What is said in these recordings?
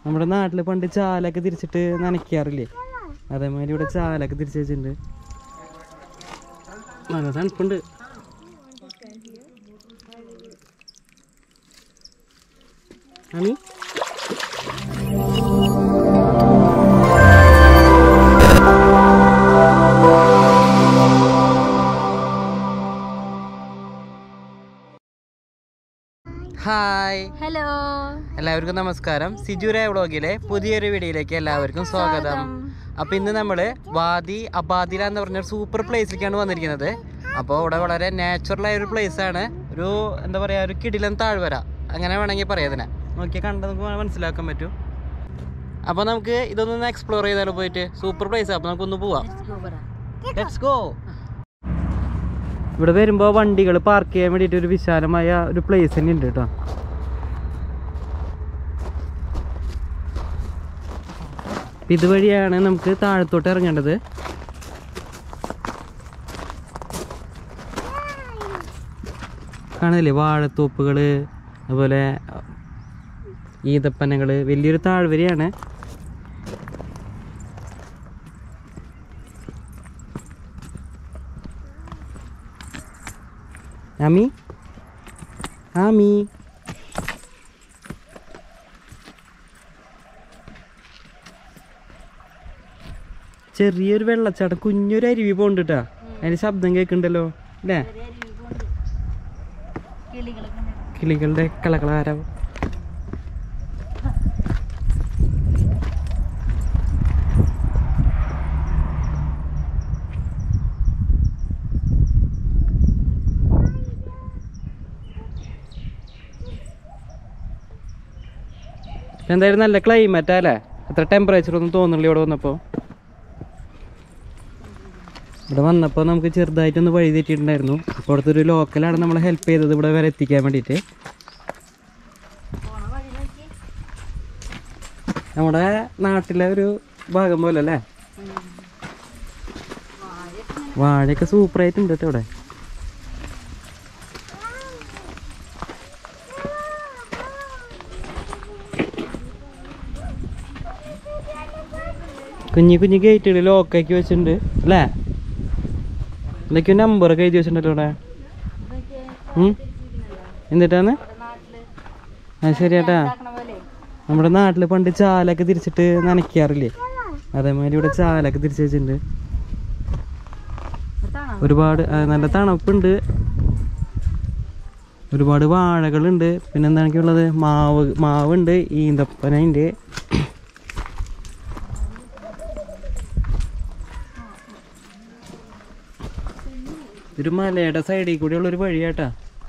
നമ്മുടെ നാട്ടിൽ പണ്ട് ചാലൊക്കെ തിരിച്ചിട്ട് നനയ്ക്കാറില്ലേ അതേമാതിരി ഇവിടെ ചാലൊക്കെ തിരിച്ച് വെച്ചിട്ടുണ്ട് നല്ല തണുപ്പുണ്ട് അമി ഹായ് ഹലോ എല്ലാവർക്കും നമസ്കാരം സിജുര വ്ളോഗിലെ പുതിയൊരു വീഡിയോയിലേക്ക് എല്ലാവർക്കും സ്വാഗതം അപ്പൊ ഇന്ന് നമ്മള് വാദി അബാദില എന്ന് പറഞ്ഞ ഒരു സൂപ്പർ പ്ലേസിലേക്കാണ് വന്നിരിക്കുന്നത് അപ്പോൾ ഇവിടെ വളരെ നാച്ചുറൽ ആയ ഒരു പ്ലേസ് ആണ് ഒരു എന്താ പറയാ ഒരു കിടിലൻ താഴ്വര അങ്ങനെ വേണമെങ്കിൽ പറയാം ഇതിനെ നോക്കിയാൽ കണ്ട് നമുക്ക് മനസ്സിലാക്കാൻ പറ്റും അപ്പോൾ നമുക്ക് ഇതൊന്ന് എക്സ്പ്ലോർ ചെയ്താലോ പോയിട്ട് സൂപ്പർ പ്ലേസ് അപ്പോൾ നമുക്കൊന്ന് പോവാം ലെറ്റ്സ് ഗോ ഇവിടെ വരുമ്പോൾ വണ്ടികൾ പാർക്ക് ചെയ്യാൻ വേണ്ടിയിട്ട് ഒരു വിശാലമായ ഒരു പ്ലേസ് തന്നെ ഉണ്ട് കേട്ടോ അപ്പൊ ഇതുവഴിയാണ് നമുക്ക് താഴത്തോട്ട് ഇറങ്ങേണ്ടത് കാണില്ലേ വാഴത്തോപ്പുകൾ അതുപോലെ ഈതപ്പനകൾ വലിയൊരു താഴ്വരയാണ് ആമി ആമി ചെറിയൊരു വെള്ളച്ചാട്ടം കുഞ്ഞൊരു അരുവി പോണ്ടിട്ടാ അതിന്റെ ശബ്ദം കേൾക്കണ്ടല്ലോ അല്ലേ കിളികളുടെ കളകളാരം എന്തായാലും നല്ല ക്ലൈമറ്റ് അല്ലേ അത്ര ടെമ്പറേച്ചർ ഒന്നും തോന്നുന്നില്ല ഇവിടെ വന്നപ്പോൾ ഇവിടെ വന്നപ്പോൾ നമുക്ക് ചെറുതായിട്ടൊന്ന് വഴി തെറ്റിയിട്ടുണ്ടായിരുന്നു അപ്പോൾ അവിടുത്തെ ഒരു ലോക്കലാണ് നമ്മളെ ഹെൽപ്പ് ചെയ്തത് ഇവിടെ വരെ എത്തിക്കാൻ വേണ്ടിയിട്ട് നമ്മുടെ നാട്ടിലെ ഒരു ഭാഗം പോലെ അല്ലേ വാഴയൊക്കെ സൂപ്പറായിട്ടുണ്ട് കേട്ടോ ഇവിടെ കുഞ്ഞു കുഞ്ഞു ഗേറ്റുകൾ ലോക്കാക്കി വെച്ചിട്ടുണ്ട് അല്ലേ എന്തൊക്കെയോ നമ്പറൊക്കെ എഴുതി വെച്ചിട്ടുണ്ടല്ലോ ഇവിടെ ഉം? എന്നിട്ടാണ് ആ ശരിയാട്ടാ നമ്മുടെ നാട്ടിൽ പണ്ട് ചാലൊക്കെ തിരിച്ചിട്ട് നനയ്ക്കാറില്ലേ അതേമാതിരി ഇവിടെ ചാലൊക്കെ തിരിച്ച് വെച്ചിട്ടുണ്ട് ഒരുപാട് ആ, നല്ല തണുപ്പുണ്ട് ഒരുപാട് വാഴകളുണ്ട് പിന്നെ എന്താണൊക്കെയുള്ളത് മാവ് മാവുണ്ട് ഈന്തപ്പനുണ്ട് ഒരു മലയുടെ സൈഡിൽ കൂടെയുള്ള ഒരു വഴിയാട്ടാ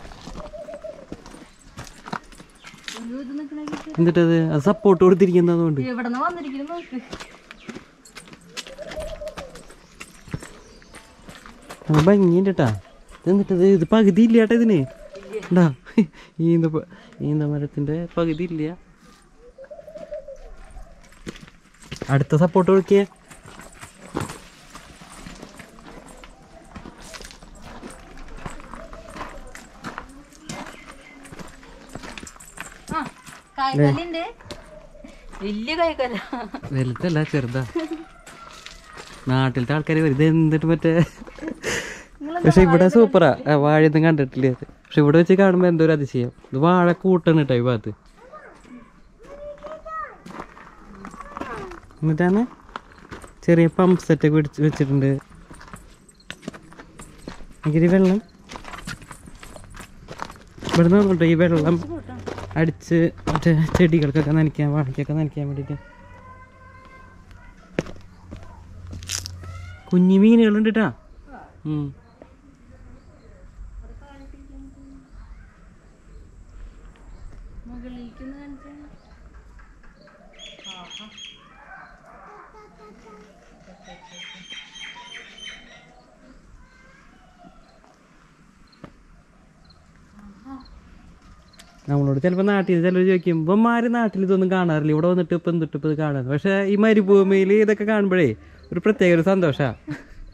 എന്നിട്ടത് അത് സപ്പോർട്ട് കൊടുത്തിരിക്കുന്നതുകൊണ്ട് എവിടെ വന്നിരിക്കുന്നു നോക്ക് അത് ഭംഗിയുണ്ട് കേട്ടാ എന്നിട്ടത് ഇത് പകുതി ഇല്ല കേട്ടാ ഇതിന് ഉണ്ടാ ഈന്ത പ- ഈന്ത മരത്തിന്റെ പകുതി ഇല്ല അടുത്ത സപ്പോർട്ട് കൊടുക്കിയേ ആ കായ്ക്കല്ലുണ്ട് വലിയ കായ്ക്കല്ല വലുതല്ല ചെറുതാ നാട്ടിലത്തെ ആൾക്കാർ വരും ഇത് എന്നിട്ട് മറ്റേ പക്ഷെ ഇവിടെ സൂപ്പറാ ആ, വാഴയൊന്നും കണ്ടിട്ടില്ല അത് പക്ഷെ ഇവിടെ വെച്ച് കാണുമ്പോ എന്തോ ഒരു അതിശയം ഇത് വാഴ കൂട്ടാണ് കേട്ടോ ഈ ഭാഗത്ത് എന്നിട്ടാണ് ചെറിയ പമ്പ് സെറ്റ് ഒക്കെ പിടിച്ച് വെച്ചിട്ടുണ്ട് ഭയങ്കര വെള്ളം ഇവിടെ നോക്കട്ടോ ഈ വെള്ളം അടിച്ച് മറ്റേ ചെടികൾക്കൊക്കെ നനയ്ക്കാൻ വാഴയ്ക്കൊക്കെ നനയ്ക്കാൻ വേണ്ടിയിട്ട് കുഞ്ഞു മീനുകളുണ്ട് കേട്ടാ ഉം. മുകളിലേക്കൊന്ന് കാണിച്ചാ നമ്മളോട് ചിലപ്പോൾ നാട്ടിൽ ചിലർ ചോദിക്കും ഇവന്മാര് നാട്ടിൽ ഇതൊന്നും കാണാറില്ല ഇവിടെ വന്നിട്ട് ഇപ്പം എന്തിട്ട് ഇപ്പം ഇത് കാണാൻ പക്ഷെ ഈ മരുഭൂമിയിൽ ഇതൊക്കെ കാണുമ്പോഴേ ഒരു പ്രത്യേക ഒരു സന്തോഷമാണ്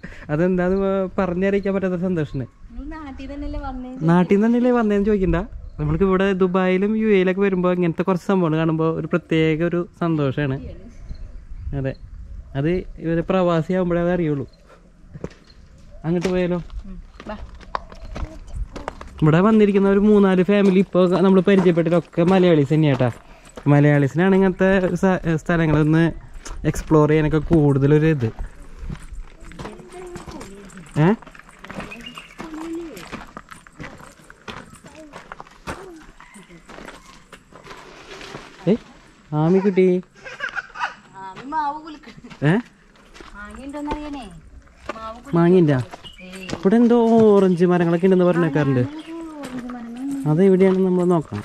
അതെന്താന്ന് പറഞ്ഞറിയിക്കാൻ പറ്റാത്ത സന്തോഷമാണ് നിങ്ങൾ നാട്ടിൽ തന്നെയല്ലേ വന്നേ നാട്ടിൽ നിന്ന് തന്നെയല്ലേ വന്നേന്ന് ചോദിക്കണ്ട നമ്മൾക്ക് ഇവിടെ ദുബായിലും യു എയിലൊക്കെ വരുമ്പോൾ ഇങ്ങനത്തെ കുറച്ച് സംഭവങ്ങൾ കാണുമ്പോൾ ഒരു പ്രത്യേക ഒരു സന്തോഷമാണ് അതെ അത് ഇവര് പ്രവാസി ആകുമ്പോഴേ അത് അറിയുള്ളൂ അങ്ങോട്ട് പോയാലോ വാ ഇവിടെ വന്നിരിക്കുന്ന ഒരു മൂന്നാല് ഫാമിലി ഇപ്പോൾ നമ്മൾ പരിചയപ്പെട്ടിട്ടൊക്കെ മലയാളീസ് തന്നെയാട്ടാ മലയാളീസിനാണ് ഇങ്ങനത്തെ സ- സ്ഥലങ്ങളൊന്ന് എക്സ്പ്ലോർ ചെയ്യാനൊക്കെ കൂടുതലൊരു ഇത് ഏ ഏയ് ആമിക്കുട്ടി ആമി മാവ് കുലുക്കണ് ഏ മാങ്ങിണ്ടോന്നറിയണേ മാവ് കുലു- മാങ്ങിൻ്റെ ഏയ് ഇവിടെ എന്തോ ഓറഞ്ച് മരങ്ങളൊക്കെ ഉണ്ടെന്ന് പറഞ്ഞേക്കാറുണ്ട് ഓറഞ്ച് മരങ്ങൾ അത് എവിടെയാണെന്ന് നമ്മൾ നോക്കണം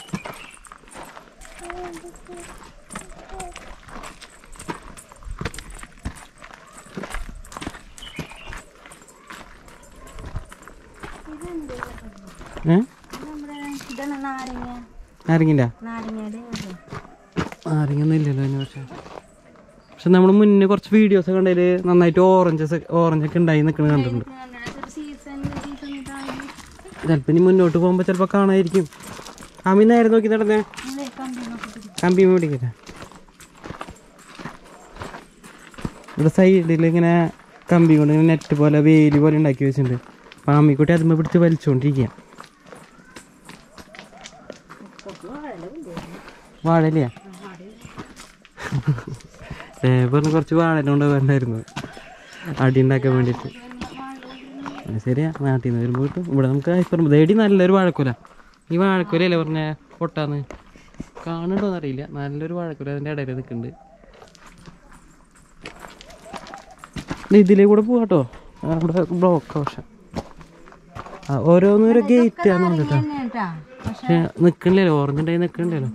ഏ നമ്മുടെ ഇതാണ് നാരങ്ങ നാരങ്ങിൻ്റെ നാരങ്ങയുടെ ഇത്. നാരങ്ങൊന്നും ഇല്ലല്ലോ അതിന് പക്ഷേ പക്ഷെ നമ്മൾ മുന്നേ കുറച്ച് വീഡിയോസ് കണ്ടതിൽ നന്നായിട്ട് ഓറഞ്ചസ് ഓറഞ്ചൊക്കെ ഉണ്ടായി നിൽക്കുന്നത് കണ്ടിട്ടുണ്ട് ഇത് നമ്മുടെ ഒരു സീസൺ ഈ സമയത്തായാലും ചിലപ്പോൾ ഇനി മുന്നോട്ട് പോകുമ്പോൾ ചിലപ്പോൾ കാണാതിരിക്കും അമ്മി നേരെ നോക്കി നടന്നേ നമ്മള് കമ്പി നോക്കിട്ട് കമ്പി മേടിക്കില്ല ഇവിടെ സൈഡിൽ ഇങ്ങനെ കമ്പി കൊണ്ട് ഇങ്ങനെ നെറ്റ് പോലെ വേലി പോലെ ഉണ്ടാക്കി വെച്ചിട്ടുണ്ട് അപ്പം അമ്മിക്കുട്ടി അതുമ്മ പിടിച്ച് വലിച്ചുകൊണ്ടിരിക്കുക വാഴയില്ല ലേബറിന് കുറച്ച് വാഴ കൊണ്ട് വേണ്ടായിരുന്നു അടി ഉണ്ടാക്കാൻ വേണ്ടിയിട്ട് അത് ശരിയാ നാട്ടിൽ നിന്ന് വരുമ്പോൾ കിട്ടും ഇവിടെ നമുക്ക് ഹൈപ്പർ ദേടി നല്ലൊരു വാഴക്കുല ഈ വാഴക്കുലയല്ലേ പറഞ്ഞ പൊട്ടാന്ന് കാണുന്നുണ്ടോന്ന് അറിയില്ല നല്ലൊരു വാഴക്കുല അതിൻ്റെ ഇടയിൽ നിൽക്കുന്നുണ്ട് ഇതിലേ കൂടെ പോവാട്ടോ അവിടെ ബ്ലോക്ക് പക്ഷെ ആ ഓരോന്നോരോ ഗേറ്റ് ആണ് കേട്ടോ കേട്ടാ പക്ഷെ നിൽക്കണില്ലല്ലോ ഓറഞ്ച് ഉണ്ടായി നിൽക്കണില്ലല്ലോ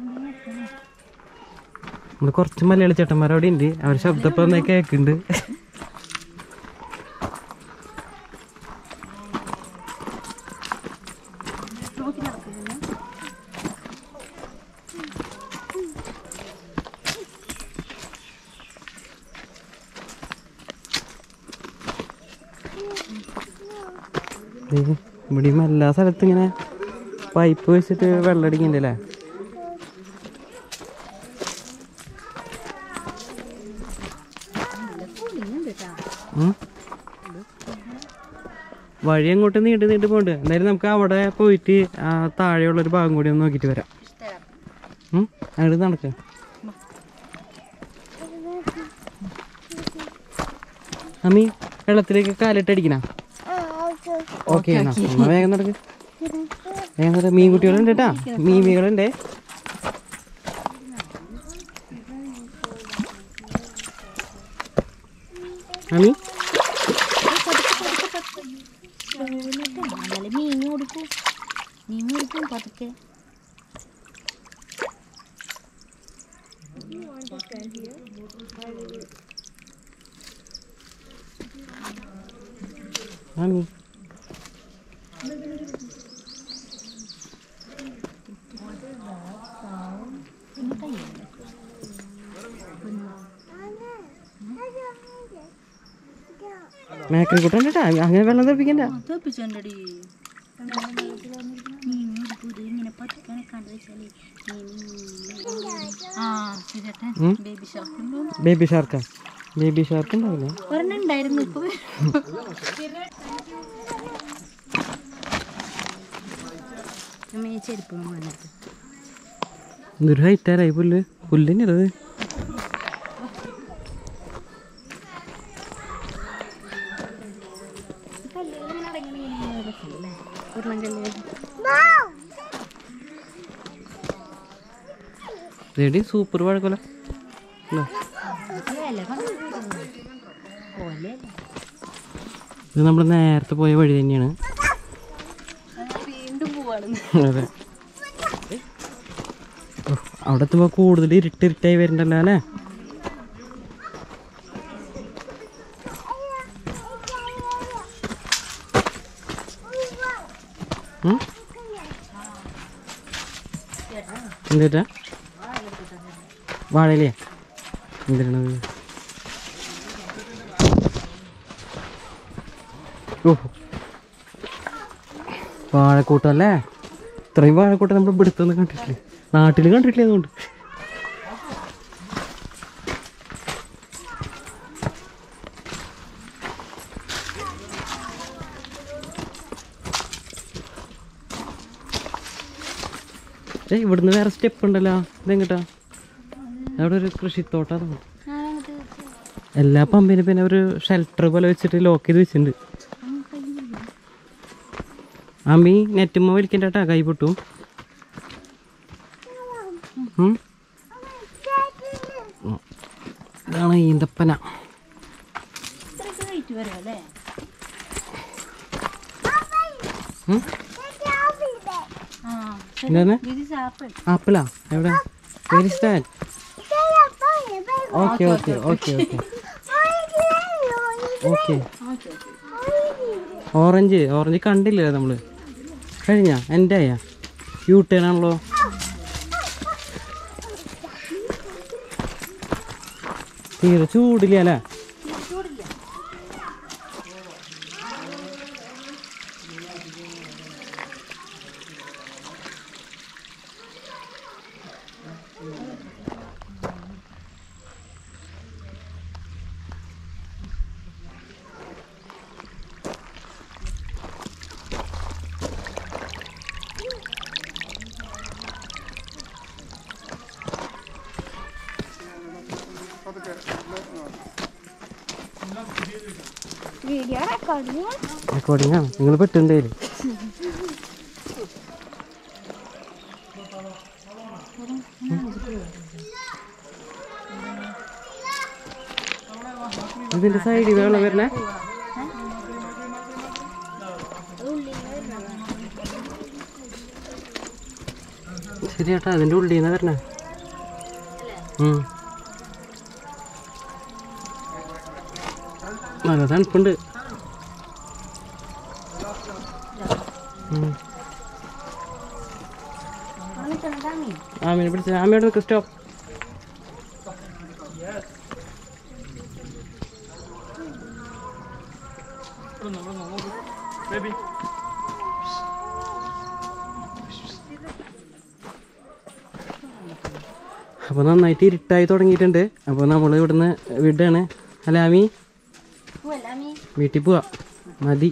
നമ്മള് കുറച്ച് മലയാളി ചേട്ടന്മാർ അവിടെ ഉണ്ട് അവർ ശബ്ദം ഇപ്പം ഒന്ന് കേൾക്കുന്നുണ്ട് ദേ, ഇവിടെയും എല്ലാ സ്ഥലത്തും ഇങ്ങനെ പൈപ്പ് വെച്ചിട്ട് വെള്ളം അടിക്കണ്ടല്ലേ ഉം. വഴി അങ്ങോട്ട് നീണ്ട് നീണ്ട് പോണ്ട് എന്തായാലും നമുക്ക് അവിടെ പോയിട്ട് ആ താഴെയുള്ള ഒരു ഭാഗം കൂടി ഒന്ന് നോക്കിയിട്ട് വരാം ഉം. അങ്ങോട്ട് നടക്കാം അമ്മി വെള്ളത്തിലേക്ക് കാലിട്ട് അടിക്കണ ഓക്കെ എന്നാ എന്നാ വേഗം നടക്ക് വേഗം നടക്ക് മീൻ കുട്ടികളുണ്ട് കേട്ടാ മീമികളുണ്ട് അമ്മി നല്ല മീൻ കൊടുക്കും മീൻ കൊടുക്കും പതുക്കെ അമ്മി മേക്കറി കൂട്ടണ്ട കേട്ടാ അങ്ങനെ വെള്ളം തെറിപ്പിക്കണ്ട തെപ്പിച്ചോണ്ടടി മീൻ കൊടുക്കൂടി ഇങ്ങനെ പതുക്കെ കണ്ടു വെച്ചാല് ആ ശരിയട്ടെ ഉം? ബേബി ഷാർക്ക് ഉണ്ടോ ബേബി ഷാർക്കാ ബേബി ഷാർക്ക് ഉണ്ടാവില്ല ഒരെണ്ണം ഉണ്ടായിരുന്നു ഇപ്പൊ അമ്മ ഈ ചെരുപ്പ് വന്നിട്ട് എന്തൊരു ഹൈറ്റാരായി പുല്ല് പുല്ല് തന്നെയത് റെഡി സൂപ്പർ വഴക്കല ഇത് നമ്മൾ നേരത്തെ പോയ വഴി തന്നെയാണ് വീണ്ടും പോവാണ് അതെ ഓ, അവിടെ എത്തുമ്പോൾ കൂടുതൽ ഇരുട്ട് ഇരുട്ടായി വരുന്നുണ്ടല്ലോ അല്ലേ ഉം? എന്തിട്ടാ വാഴയിലേ എന്തിനാണത് ഓ വാഴക്കൂട്ടല്ലേ ഇത്രയും വാഴക്കൂട്ടം നമ്മൾ ഇവിടുത്തൊന്നും കണ്ടിട്ടില്ല നാട്ടിൽ കണ്ടിട്ടില്ല അതുകൊണ്ട് ഏയ് ഇവിടുന്ന് വേറെ സ്റ്റെപ്പ് ഉണ്ടല്ലോ ഇതെങ്ങട്ടാ അവിടെ ഒരു കൃഷിത്തോട്ടാ എല്ലാ പമ്പിനും പിന്നെ ഒരു ഷെൽട്ടർ പോലെ വെച്ചിട്ട് ലോക്ക് ചെയ്ത് വെച്ചിട്ടുണ്ട് അമ്മി നെറ്റുമ്മ വലിക്കണ്ടാ കൈ പൊട്ടും ഉം. ഉം. ഇതാണ് ഈന്തപ്പന റേറ്റ് വരും അല്ലേ ഉം. ആ എന്താണ് ഇത് ആപ്പിൾ ആപ്പിളാ എവിടെ very stand okay okay okay okay okay okay orange orange കണ്ടില്ലല്ലോ നമ്മള് കഴിഞ്ഞ എൻ്റെ ആയ യൂ ടേൺ ആണല്ലോ തീരെ ചൂടില്ല അല്ലേ വീഡിയോ റെക്കോർഡിങ് റെക്കോർഡിംഗ് ആണ് നിങ്ങൾ പെട്ടുണ്ടേല് ഇതിന്റെ സൈഡിൽ വെള്ളം വരണേ ശരി ചേട്ടാ അതിന്റെ ഉള്ളിൽ നിന്നാ വരണേ ഉം. നല്ല തണുപ്പുണ്ട് ഉം. ആമീനെ പിടിച്ച ആമയോട് നിൽക്ക് സ്റ്റോപ്പ് അപ്പോൾ നന്നായിട്ട് ഇരുട്ടായി തുടങ്ങിയിട്ടുണ്ട് അപ്പോൾ നമ്മൾ ഇവിടുന്ന് വിടാണ് അല്ല ആമി വീട്ടിൽ പോവാ മതി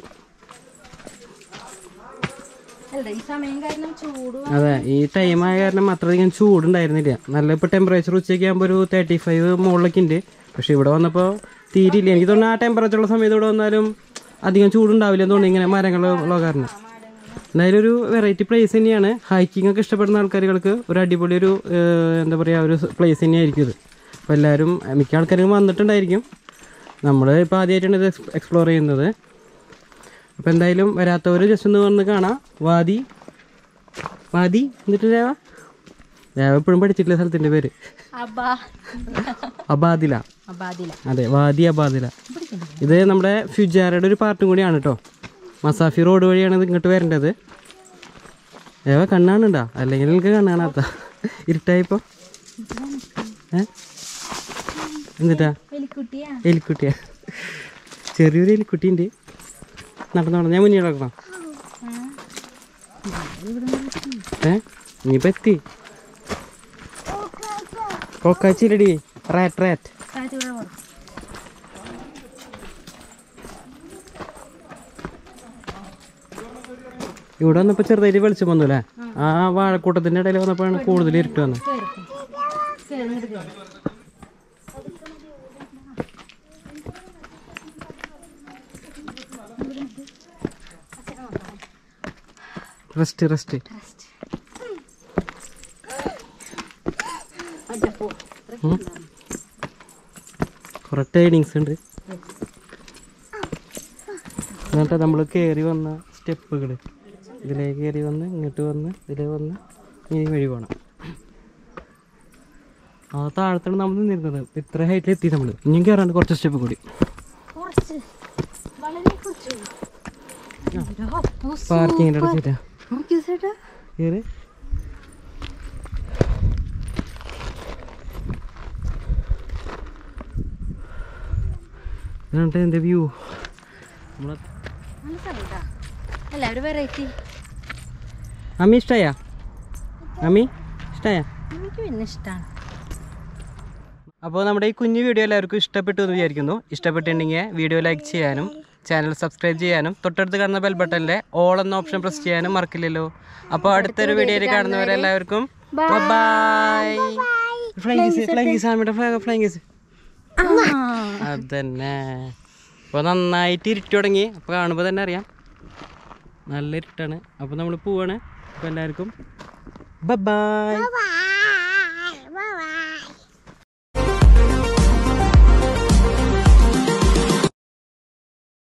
അല്ല ഈ സമയം കാരണം ചൂട് അതെ ഈ ടൈം ആയ കാരണം അത്രയധികം ചൂടുണ്ടായിരുന്നില്ല നല്ല ഇപ്പോൾ ടെമ്പറേച്ചർ ഉച്ചയ്ക്ക് ആകുമ്പോൾ ഒരു തേർട്ടി ഫൈവ് മുകളിലൊക്കെ ഉണ്ട് പക്ഷെ ഇവിടെ വന്നപ്പോൾ തീരില്ല എനിക്ക് തോന്നുന്നു ആ ടെമ്പറേച്ചർ ഉള്ള സമയത്ത് ഇവിടെ വന്നാലും അധികം ചൂടുണ്ടാവില്ല എന്ന് തോന്നുന്നു ഇങ്ങനെ മരങ്ങൾ ഉള്ള കാരണം എന്തായാലും ഒരു വെറൈറ്റി പ്ലേസ് തന്നെയാണ് ഹൈക്കിംഗ് ഒക്കെ ഇഷ്ടപ്പെടുന്ന ആൾക്കാരുകൾക്ക് ഒരു അടിപൊളി ഒരു ഏഹ്, എന്താ പറയുക ഒരു പ്ലേസ് തന്നെയായിരിക്കും ഇത് അപ്പോൾ എല്ലാവരും മിക്ക ആൾക്കാരും വന്നിട്ടുണ്ടായിരിക്കും നമ്മൾ ഇപ്പോൾ ആദ്യമായിട്ടാണ് ഇത് എക്സ്പ്ലോർ ചെയ്യുന്നത് അപ്പോൾ എന്തായാലും വരാത്തവർ ജസ്റ്റ് ഒന്ന് വന്ന് കാണാം വാദി വാദി എന്നിട്ട് രേവ രേവ എപ്പോഴും പഠിച്ചിട്ടില്ല സ്ഥലത്തിൻ്റെ പേര് അബാ അബാദില അബാദില അതെ വാദി അബാദില ഇത് നമ്മുടെ ഫുജാരയുടെ ഒരു പാർട്ടും കൂടിയാണ് കേട്ടോ മസാഫി റോഡ് വഴിയാണ് ഇത് ഇങ്ങോട്ട് വരേണ്ടത് രേവ കണ്ണാണുണ്ടാ അല്ലെങ്കിൽ എനിക്ക് കണ്ണാണാത്ത ഇരുട്ടായിപ്പോ ഏ എന്നിട്ടാ എലിക്കുട്ടിയാ എലിക്കുട്ടിയാ ചെറിയൊരു എലിക്കുട്ടിയുണ്ട് നടന്നോളാം ഞാൻ മുന്നിൽ കിടക്കണം ഏ ഇനിയിപ്പോ എത്തി കൊക്കാച്ചിലടി റാറ്റ് റാറ്റ് കാറ്റൂടെ പോണം ഇവിടെ വന്നപ്പോ ചെറുതായിട്ട് വെളിച്ചം വന്നു അല്ലേ ആ വാഴക്കൂട്ടത്തിന്റെ ഇടയിൽ വന്നപ്പോഴാണ് കൂടുതൽ ഇരുട്ട് വന്നത് കേറിക്കും കേറി ഇങ്ങോട്ട് കേറി റെസ്റ്റ് റെസ്റ്റ് അജപ്പോ കുറെ ടേണിങ്സ് ഉണ്ട് എന്നിട്ട് നമ്മൾ കയറി വന്ന സ്റ്റെപ്പുകൾ ഇതിലേക്ക് കയറി വന്ന് ഇങ്ങോട്ട് വന്ന് ഇതിലേ വന്ന് ഇനി വഴി പോകണം ആ താഴത്താണ് നമ്മൾ നിന്നിരുന്നത് ഇത്ര ഹൈറ്റിൽ എത്തി നമ്മൾ ഇനിയും കയറാണ്ട് കുറച്ച് സ്റ്റെപ്പ് കൂടി കുറച്ച് വളരെ കുറച്ച് പാർക്കിങ്ങിൻ്റെ അടുത്ത് ചേട്ടാ നോക്കിയോ ചേട്ടാ കയറി ഇതാണ് എൻ്റെ വ്യൂ നമ്മളെ നല്ല സ്ഥലം അല്ല ഒരു വെറൈറ്റി അമ്മി ഇഷ്ടമായ അമ്മി ഇഷ്ടമായ എനിക്ക് പിന്നെ ഇഷ്ടമാണ് അപ്പോൾ നമ്മുടെ ഈ കുഞ്ഞു വീഡിയോ എല്ലാവർക്കും ഇഷ്ടപ്പെട്ടു എന്ന് വിചാരിക്കുന്നു ഇഷ്ടപ്പെട്ടിട്ടുണ്ടെങ്കിൽ വീഡിയോ ലൈക്ക് ചെയ്യാനും ചാനൽ സബ്സ്ക്രൈബ് ചെയ്യാനും തൊട്ടടുത്ത് കാണുന്ന ബെൽ ബട്ടണിലെ ഓൾ എന്ന ഓപ്ഷൻ പ്രസ് ചെയ്യാനും മറക്കില്ലല്ലോ അപ്പോൾ അടുത്തൊരു വീഡിയോയിൽ കാണുന്നവരെല്ലാവർക്കും ബൈ ഫ്ലൈങ് ഫ്ലൈങ് സാമിയുടെ ഫ്ലൈങ് അതന്നെ അപ്പോൾ നന്നായിട്ട് ഇരുട്ടി തുടങ്ങി അപ്പോൾ കാണുമ്പോൾ തന്നെ അറിയാം നല്ല ഇരുട്ടാണ് അപ്പോൾ നമ്മൾ പോവാണ് അപ്പോൾ എല്ലാവർക്കും ബൈ